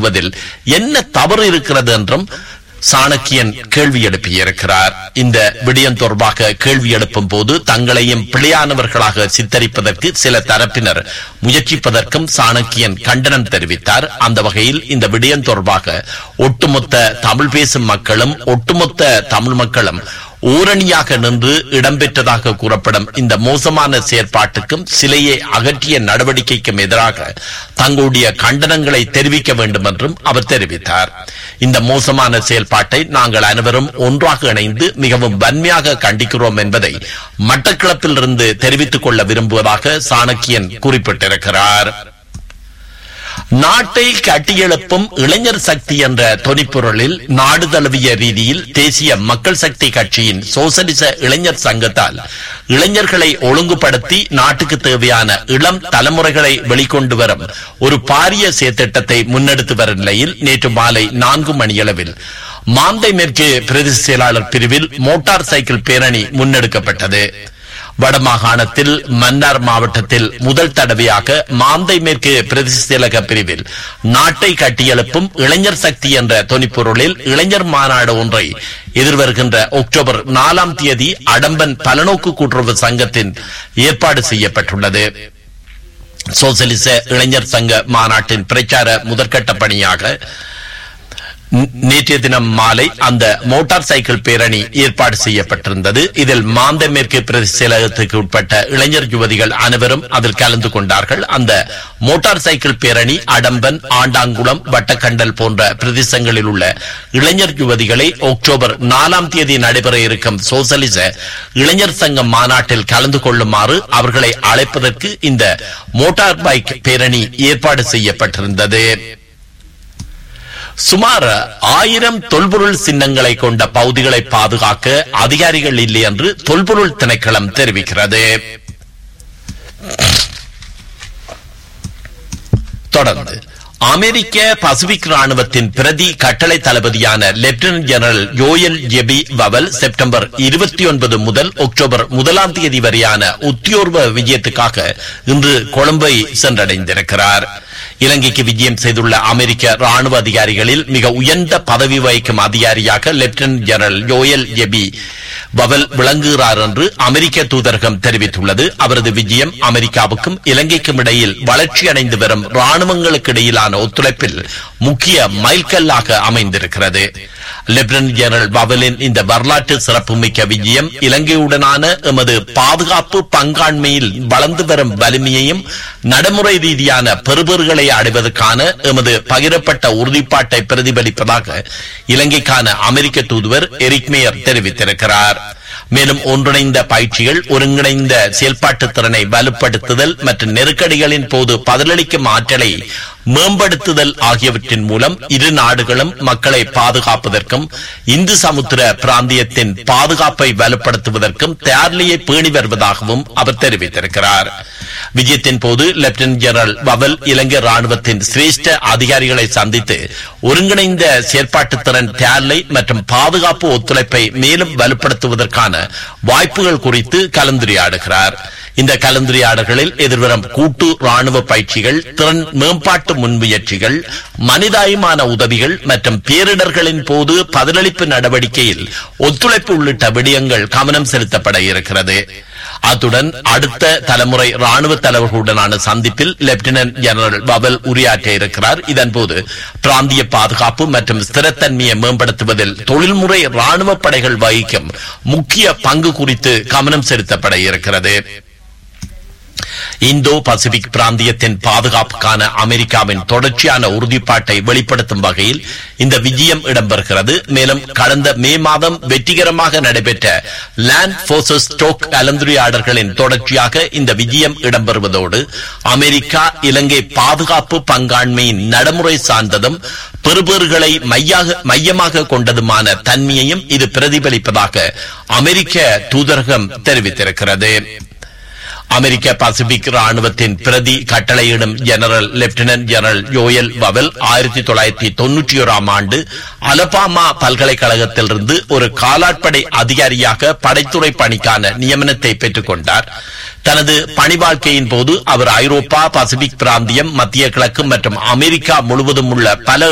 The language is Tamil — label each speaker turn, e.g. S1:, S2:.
S1: பயன்படுத்துவதில் என்ன தவறு இருக்கிறது என்றும் சாணக்கியன் கேள்வி எழுப்பியிருக்கிறார் இந்த விடயம் தொடர்பாக கேள்வி எழுப்பும் போது தங்களையும் பிழையானவர்களாக சித்தரிப்பதற்கு சில தரப்பினர் முயற்சிப்பதற்கும் சாணக்கியன் கண்டனம் தெரிவித்தார் அந்த வகையில் இந்த விடயம் தொடர்பாக ஒட்டுமொத்த தமிழ் பேசும் மக்களும் ஒட்டுமொத்த தமிழ் மக்களும் ஓரணியாக நின்று இடம்பெற்றதாக கூறப்படும் இந்த மோசமான செயற்பாட்டுக்கும் சிலையை அகற்றிய நடவடிக்கைக்கும் எதிராக தங்களுடைய கண்டனங்களை தெரிவிக்க வேண்டும் என்றும் அவர் தெரிவித்தார் இந்த மோசமான செயல்பாட்டை நாங்கள் அனைவரும் ஒன்றாக இணைந்து மிகவும் வன்மையாக கண்டிக்கிறோம் என்பதை மட்டக்களப்பிலிருந்து தெரிவித்துக் கொள்ள விரும்புவதாக சாணக்கியன் குறிப்பிட்டிருக்கிறார் நாட்டை கட்டியெழுப்பும் இளைஞர் சக்தி என்ற தொனிப்பொருளில் நாடு தழுவிய ரீதியில் தேசிய மக்கள் சக்தி கட்சியின் சோசலிச இளைஞர் சங்கத்தால் இளைஞர்களை ஒழுங்குபடுத்தி நாட்டுக்கு தேவையான இளம் தலைமுறைகளை வெளிக்கொண்டு வரும் ஒரு பாரிய செயற்திட்டத்தை முன்னெடுத்து வரும் நிலையில் நேற்று மாலை நான்கு மணியளவில் மாந்தை மேற்கு பிரதி செயலாளர் பிரிவில் மோட்டார் சைக்கிள் பேரணி முன்னெடுக்கப்பட்டது வடமாகாணத்தில் மன்னார் மாவட்டத்தில் முதல் தடவையாக மாந்தை மேற்கு பிரதிசீலக பிரிவில் நாட்டை கட்டியெழுப்பும் இளைஞர் சக்தி என்ற தொனிப்பொருளில் இளைஞர் மாநாடு ஒன்றை எதிர்வருகின்ற அக்டோபர் நாலாம் தேதி அடம்பன் பலநோக்கு கூட்டுறவு சங்கத்தின் ஏற்பாடு செய்யப்பட்டுள்ளது சோசலிச இளைஞர் சங்க மாநாட்டின் பிரச்சார முதற்கட்ட பணியாக நேற்றைய தினம் மாலை அந்த மோட்டார் சைக்கிள் பேரணி ஏற்பாடு செய்யப்பட்டிருந்தது இதில் மாந்த மேற்கு பிரதி செயலகத்துக்கு உட்பட்ட இளைஞர் யுவதிகள் அனைவரும் அதில் கலந்து கொண்டார்கள் அந்த மோட்டார் சைக்கிள் பேரணி அடம்பன் ஆண்டாங்குளம் வட்டக்கண்டல் போன்ற பிரதேசங்களில் உள்ள இளைஞர் யுவதிகளை அக்டோபர் நாலாம் தேதி நடைபெற இருக்கும் சோசலிச இளைஞர் சங்கம் மாநாட்டில் கலந்து கொள்ளுமாறு அவர்களை அழைப்பதற்கு இந்த மோட்டார் பைக் பேரணி ஏற்பாடு செய்யப்பட்டிருந்தது சுமார் ஆயிரம் தொல்பொருள் சின்னங்களை கொண்ட பகுதிகளை பாதுகாக்க அதிகாரிகள் இல்லை என்று தொல்பொருள் திணைக்களம் தெரிவிக்கிறது தொடர்ந்து அமெரிக்க பசிபிக் ராணுவத்தின் பிரதி கட்டளை தளபதியான lieutenant general Joel B Vowell September இருபத்தி ஒன்பது முதல் அக்டோபர் முதலாம் தேதி வரையான உத்தியோர்வ விஜயத்துக்காக இன்று கொழும்பை சென்றடைந்திருக்கிறார் இலங்கைக்கு விஜயம் செய்துள்ள அமெரிக்க ராணுவ அதிகாரிகளில் மிக உயர்ந்த பதவி வகிக்கும் அதிகாரியாக lieutenant general Joel B Vowell விளங்குகிறார் என்று அமெரிக்க தூதரகம் தெரிவித்துள்ளது அவரது விஜயம் அமெரிக்காவுக்கும் இலங்கைக்கும் இடையில் வளர்ச்சி அடைந்து வரும் ராணுவங்களுக்கு இடையிலான ஒத்துழைப்பில் முக்கிய மைல்கல்லாக அமைந்திருக்கிறது லெப்டினன்ட் ஜெனரல் பவலின் இந்த வரலாற்று சிறப்புமிக்க விஜயம் இலங்கையுடனான எமது பாதுகாப்பு பங்காண்மையில் வளர்ந்து வரும் வலிமையையும் நடைமுறை ரீதியான பெறுபேறுகளை அடைவதற்கான எமது பகிரப்பட்ட உறுதிப்பாட்டை பிரதிபலிப்பதாக இலங்கைக்கான அமெரிக்க தூதுவர் எரிக் மேயர் தெரிவித்திருக்கிறார் மேலும் ஒன்றிணைந்த பயிற்சிகள் ஒருங்கிணைந்த செயல்பாட்டு திறனை வலுப்படுத்துதல் மற்றும் நெருக்கடிகளின் போது பதிலளிக்கும் ஆற்றலை மேம்படுத்துதல் ஆகியவற்றின் மூலம் இரு நாடுகளும் மக்களை பாதுகாப்பதற்கும் இந்து சமுத்திர பிராந்தியத்தின் பாதுகாப்பை வலுப்படுத்துவதற்கும் தயார்நிலையை பேணி வருவதாகவும் அவர் தெரிவித்திருக்கிறார் விஜயத்தின் போது லெப்டினன்ட் ஜெனரல் பவல் இலங்கை ராணுவத்தின் சிரேஷ்ட அதிகாரிகளை சந்தித்து ஒருங்கிணைந்த செயற்பாட்டு திறன் தயார்நிலை மற்றும் பாதுகாப்பு ஒத்துழைப்பை மேலும் வலுப்படுத்துவதற்கான வாய்ப்புகள் குறித்து கலந்துரையாடுகிறார் இந்த கலந்துரையாடல்களில் எதிர்வரும் கூட்டு ராணுவ பயிற்சிகள் திறன் மேம்பாட்டு முன்முயற்சிகள் மனிதாயமான உதவிகள் மற்றும் பேரிடர்களின் போது பதிலளிப்பு நடவடிக்கையில் ஒத்துழைப்பு உள்ளிட்ட விடயங்கள் கவனம் செலுத்தப்பட இருக்கிறது அத்துடன் அடுத்த தலைமுறை ராணுவ தலைவர்களுடனான சந்திப்பில் லெப்டினன்ட் ஜெனரல் பவல் உரையாற்ற இருக்கிறார் இதன்போது பிராந்திய பாதுகாப்பு மற்றும் ஸ்திரத்தன்மையை மேம்படுத்துவதில் தொழில்முறை ராணுவ படைகள் வகிக்கும் முக்கிய பங்கு குறித்து கவனம் செலுத்தப்பட இருக்கிறது இந்தோ பசிபிக் பிராந்தியத்தின் பாதுகாப்புக்கான அமெரிக்காவின் தொடர்ச்சியான உறுதிப்பாட்டை வெளிப்படுத்தும் வகையில் இந்த விஜயம் இடம்பெறுகிறது மேலும் கடந்த மே மாதம் வெற்றிகரமாக நடைபெற்ற லேண்ட் போர்சஸ் ஸ்டோக் கலந்துரையாடல்களின் தொடர்ச்சியாக இந்த விஜயம் இடம்பெறுவதோடு அமெரிக்கா இலங்கை பாதுகாப்பு பங்காண்மையின் நடைமுறை சார்ந்ததும் பெறுபேறுகளை மையாக மையமாக கொண்டதுமான தன்மையையும் இது பிரதிபலிப்பதாக அமெரிக்க தூதரகம் தெரிவித்திருக்கிறது அமெரிக்க பசிபிக் ராணுவத்தின் பிரதி கட்டளையிடும் general lieutenant general Joel Vowell ஆயிரத்தி தொள்ளாயிரத்தி தொன்னூற்றி ஓராம் ஆண்டு அலபாமா பல்கலைக்கழகத்திலிருந்து ஒரு காலாட்படை அதிகாரியாக படைத்துறை பணிக்கான நியமனத்தை பெற்றுக் கொண்டார் தனது பணி வாழ்க்கையின் போது அவர் ஐரோப்பா பசிபிக் பிராந்தியம் மத்திய கிழக்கு மற்றும் அமெரிக்கா முழுவதும் உள்ள பல